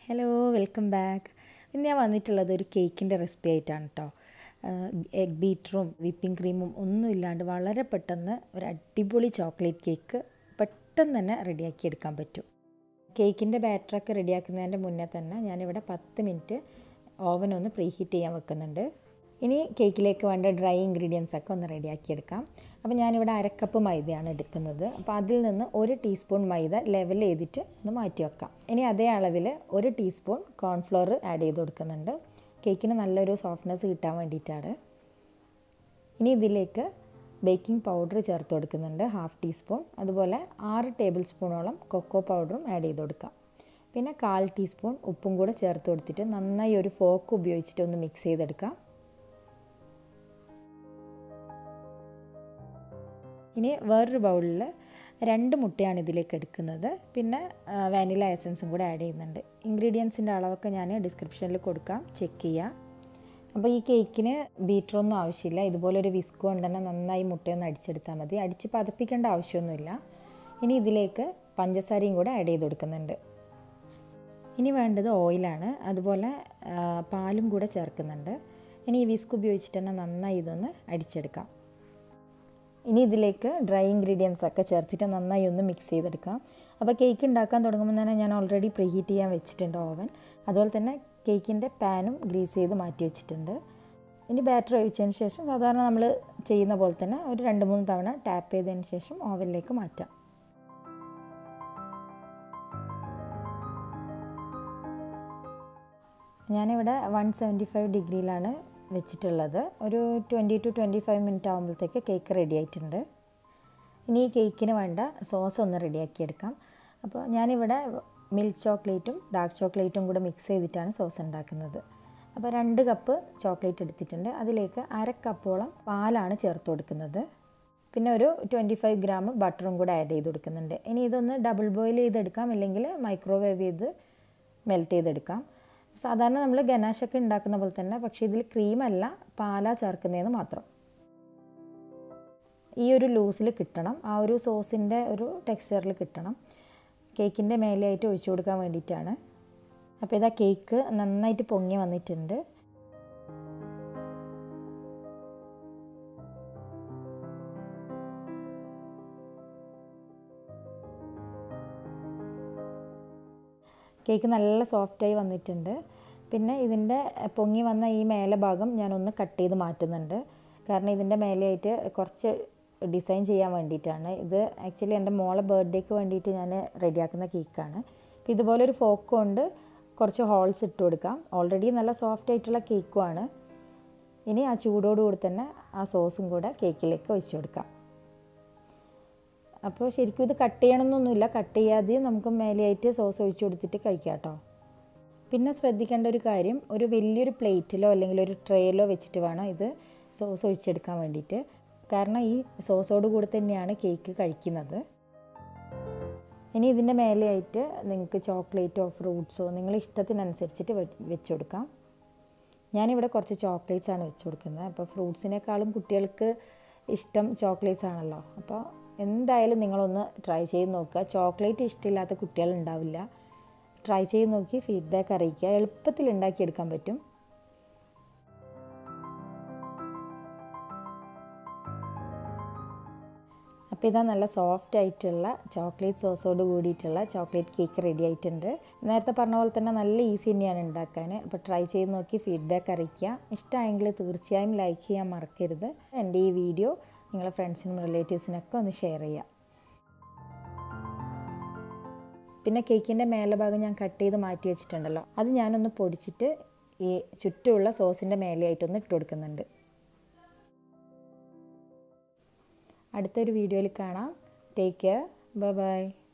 hello welcome back ഇന്ന് ഞാൻ വന്നിട്ടുള്ളത് ഒരു കേക്കിൻ്റെ റെസിപ്പി ആയിട്ടാണ് കേട്ടോ എഗ് ബീറ്ററും വിപ്പിംഗ് ക്രീമും ഒന്നും ഇല്ലാണ്ട് വളരെ പെട്ടെന്ന് ഒരു അടിപൊളി ചോക്ലേറ്റ് കേക്ക് പെട്ടെന്ന് തന്നെ റെഡിയാക്കി എടുക്കാൻ പറ്റും കേക്കിൻ്റെ ബാറ്ററൊക്കെ റെഡിയാക്കുന്നതിൻ്റെ മുന്നേ തന്നെ ഞാനിവിടെ പത്ത് മിനിറ്റ് ഓവൻ ഒന്ന് പ്രീ ഹീറ്റ് ചെയ്യാൻ വെക്കുന്നുണ്ട് ഇനി കേക്കിലേക്ക് വേണ്ട ഡ്രൈ ഇൻഗ്രീഡിയൻസ് ഒക്കെ ഒന്ന് റെഡിയാക്കി എടുക്കാം അപ്പോൾ ഞാനിവിടെ അരക്കപ്പ് മൈദയാണ് എടുക്കുന്നത് അപ്പോൾ അതിൽ നിന്ന് ഒരു ടീസ്പൂൺ മൈദ ലെവൽ ചെയ്തിട്ട് ഒന്ന് മാറ്റി വെക്കാം ഇനി അതേ അളവിൽ ഒരു ടീസ്പൂൺ കോൺഫ്ലോർ ആഡ് ചെയ്ത് കൊടുക്കുന്നുണ്ട് കേക്കിന് നല്ലൊരു സോഫ്റ്റ്നെസ് കിട്ടാൻ വേണ്ടിയിട്ടാണ് ഇനി ഇതിലേക്ക് ബേക്കിംഗ് പൗഡർ ചേർത്ത് കൊടുക്കുന്നുണ്ട് ഹാഫ് ടീസ്പൂൺ അതുപോലെ ആറ് ടേബിൾ സ്പൂണോളം കൊക്കോ പൗഡറും ആഡ് ചെയ്ത് കൊടുക്കാം പിന്നെ കാൽ ടീസ്പൂൺ ഉപ്പും കൂടെ ചേർത്ത് കൊടുത്തിട്ട് നന്നായി ഒരു ഫോക്ക് ഉപയോഗിച്ചിട്ട് ഒന്ന് മിക്സ് ചെയ്തെടുക്കാം ഇനി വേറൊരു ബൗളിൽ രണ്ട് മുട്ടയാണ് ഇതിലേക്ക് എടുക്കുന്നത് പിന്നെ വാനില എസൻസും കൂടെ ആഡ് ചെയ്യുന്നുണ്ട് ഇൻഗ്രീഡിയൻസിൻ്റെ അളവൊക്കെ ഞാൻ ഡിസ്ക്രിപ്ഷനിൽ കൊടുക്കാം ചെക്ക് ചെയ്യുക അപ്പോൾ ഈ കേക്കിന് ബീറ്ററൊന്നും ആവശ്യമില്ല ഇതുപോലെ ഒരു വിസ്ക് കൊണ്ട് തന്നെ നന്നായി മുട്ടയൊന്ന് അടിച്ചെടുത്താൽ മതി അടിച്ച് പതപ്പിക്കേണ്ട ആവശ്യമൊന്നുമില്ല ഇനി ഇതിലേക്ക് പഞ്ചസാരയും കൂടെ ആഡ് ചെയ്ത് കൊടുക്കുന്നുണ്ട് ഇനി വേണ്ടത് ഓയിലാണ് അതുപോലെ പാലും കൂടെ ചേർക്കുന്നുണ്ട് ഇനി ഈ വിസ്ക് ഉപയോഗിച്ചിട്ട് തന്നെ നന്നായി ഇതൊന്ന് അടിച്ചെടുക്കാം ഇനി ഇതിലേക്ക് ഡ്രൈ ഇൻഗ്രീഡിയൻസ് ഒക്കെ ചേർത്തിട്ട് നന്നായി ഒന്ന് മിക്സ് ചെയ്തെടുക്കാം അപ്പോൾ കേക്ക് ഉണ്ടാക്കാൻ തുടങ്ങുമ്പോൾ തന്നെ ഞാൻ ഓൾറെഡി പ്രീ ഹീറ്റ് ചെയ്യാൻ വെച്ചിട്ടുണ്ട് ഓവൻ അതുപോലെ തന്നെ കേക്കിൻ്റെ പാനും ഗ്രീസ് ചെയ്ത് മാറ്റി വെച്ചിട്ടുണ്ട് ഇനി ബാറ്റർ ഒഴിച്ചതിന് ശേഷം സാധാരണ നമ്മൾ ചെയ്യുന്ന പോലെ തന്നെ ഒരു രണ്ട് മൂന്ന് തവണ ടാപ്പ് ചെയ്തതിന് ശേഷം ഓവനിലേക്ക് മാറ്റാം ഞാനിവിടെ വൺ സെവൻറ്റി ഫൈവ് ഡിഗ്രിയിലാണ് വെച്ചിട്ടുള്ളത് ഒരു twenty to twenty five minute ആകുമ്പോഴത്തേക്ക് കേക്ക് റെഡി ആയിട്ടുണ്ട് ഇനി ഈ കേക്കിന് വേണ്ട സോസ് ഒന്ന് റെഡിയാക്കി എടുക്കാം അപ്പോൾ ഞാനിവിടെ മിൽക്ക് ചോക്ലേറ്റും ഡാർക്ക് ചോക്ലേറ്റും കൂടെ മിക്സ് ചെയ്തിട്ടാണ് സോസ് ഉണ്ടാക്കുന്നത് അപ്പോൾ രണ്ട് കപ്പ് ചോക്ലേറ്റ് എടുത്തിട്ടുണ്ട് അതിലേക്ക് അര കപ്പോളം പാലാണ് ചേർത്ത് കൊടുക്കുന്നത് പിന്നെ ഒരു ട്വൻറ്റി ഫൈവ് ഗ്രാം ബട്ടറും കൂടെ ആഡ് ചെയ്ത് കൊടുക്കുന്നുണ്ട് ഇനി ഇതൊന്ന് ഡബിൾ ബോയിൽ ചെയ്തെടുക്കാം അല്ലെങ്കിൽ മൈക്രോവേവ് ചെയ്ത് മെൽറ്റ് ചെയ്തെടുക്കാം സാധാരണ നമ്മൾ ഗനാഷൊക്കെ ഉണ്ടാക്കുന്ന പോലെ തന്നെ പക്ഷേ ഇതിൽ ക്രീമല്ല പാലാ ചേർക്കുന്നതെന്ന് മാത്രം ഈ ഒരു ലൂസിൽ കിട്ടണം ആ ഒരു സോസിൻ്റെ ഒരു ടെക്സ്ചറിൽ കിട്ടണം കേക്കിൻ്റെ മേലെയായിട്ട് ഒഴിച്ചു കൊടുക്കാൻ വേണ്ടിയിട്ടാണ് അപ്പോൾ ഇതാ കേക്ക് നന്നായിട്ട് പൊങ്ങി വന്നിട്ടുണ്ട് കേക്ക് നല്ല സോഫ്റ്റായി വന്നിട്ടുണ്ട് പിന്നെ ഇതിൻ്റെ പൊങ്ങി വന്ന ഈ മേലെ ഭാഗം ഞാനൊന്ന് കട്ട് ചെയ്ത് മാറ്റുന്നുണ്ട് കാരണം ഇതിൻ്റെ മേലെയായിട്ട് കുറച്ച് ഡിസൈൻ ചെയ്യാൻ വേണ്ടിയിട്ടാണ് ഇത് ആക്ച്വലി എൻ്റെ മോളെ ബർത്ത്ഡേക്ക് വേണ്ടിയിട്ട് ഞാൻ റെഡിയാക്കുന്ന കേക്കാണ് അപ്പോൾ ഇതുപോലെ ഒരു ഫോക്ക് കൊണ്ട് കുറച്ച് ഹോൾസ് ഇട്ട് കൊടുക്കാം ഓൾറെഡി നല്ല സോഫ്റ്റ് ആയിട്ടുള്ള കേക്കുമാണ് ഇനി ആ ചൂടോടുകൂടി തന്നെ ആ സോസും കൂടെ കേക്കിലേക്ക് ഒഴിച്ചു കൊടുക്കാം അപ്പോൾ ശരിക്കും ഇത് കട്ട് ചെയ്യണമെന്നൊന്നുമില്ല കട്ട് ചെയ്യാതെയും നമുക്ക് മേലെയായിട്ട് സോസ് ഒഴിച്ചു കൊടുത്തിട്ട് കഴിക്കാം കേട്ടോ പിന്നെ ശ്രദ്ധിക്കേണ്ട ഒരു കാര്യം ഒരു വലിയൊരു പ്ലേറ്റിലോ അല്ലെങ്കിൽ ഒരു ട്രേയിലോ വെച്ചിട്ട് വേണം ഇത് സോസ് ഒഴിച്ചെടുക്കാൻ വേണ്ടിയിട്ട് കാരണം ഈ സോസോട് കൂടി തന്നെയാണ് കേക്ക് കഴിക്കുന്നത് ഇനി ഇതിൻ്റെ മേലെയായിട്ട് നിങ്ങൾക്ക് ചോക്ലേറ്റോ ഫ്രൂട്ട്സോ നിങ്ങളുടെ ഇഷ്ടത്തിനനുസരിച്ചിട്ട് വെച്ച് കൊടുക്കാം ഞാനിവിടെ കുറച്ച് ചോക്ലേറ്റ്സ് ആണ് വെച്ച് കൊടുക്കുന്നത് അപ്പോൾ ഫ്രൂട്ട്സിനേക്കാളും കുട്ടികൾക്ക് ഇഷ്ടം ചോക്ലേറ്റ്സ് ആണല്ലോ അപ്പോൾ എന്തായാലും നിങ്ങളൊന്ന് ട്രൈ ചെയ്ത് നോക്കുക ചോക്ലേറ്റ് ഇഷ്ടമില്ലാത്ത കുട്ടികളുണ്ടാവില്ല ട്രൈ ചെയ്ത് നോക്കി ഫീഡ്ബാക്ക് അറിയിക്കുക എളുപ്പത്തിൽ ഉണ്ടാക്കിയെടുക്കാൻ പറ്റും അപ്പോൾ ഇതാ നല്ല സോഫ്റ്റ് ആയിട്ടുള്ള ചോക്ലേറ്റ് സോസോട് കൂടിയിട്ടുള്ള ചോക്ലേറ്റ് കേക്ക് റെഡി ആയിട്ടുണ്ട് നേരത്തെ പറഞ്ഞ പോലെ തന്നെ നല്ല ഈസി തന്നെയാണ് ഉണ്ടാക്കാൻ അപ്പോൾ ട്രൈ ചെയ്ത് നോക്കി ഫീഡ്ബാക്ക് അറിയിക്കുക ഇഷ്ടമായെങ്കിൽ തീർച്ചയായും ലൈക്ക് ചെയ്യാൻ മറക്കരുത് എൻ്റെ ഈ വീഡിയോ നിങ്ങളെ ഫ്രണ്ട്സിനും റിലേറ്റീവ്സിനൊക്കെ ഒന്ന് ഷെയർ ചെയ്യാം പിന്നെ കേക്കിൻ്റെ മേലെ ഭാഗം ഞാൻ കട്ട് ചെയ്ത് മാറ്റി വെച്ചിട്ടുണ്ടല്ലോ അത് ഞാനൊന്ന് പൊടിച്ചിട്ട് ഈ ചുറ്റുമുള്ള സോസിൻ്റെ മേലെയായിട്ടൊന്ന് ഇട്ട് കൊടുക്കുന്നുണ്ട് അടുത്തൊരു വീഡിയോയിൽ കാണാം ടേക്ക് കെയർ ബൈ ബൈ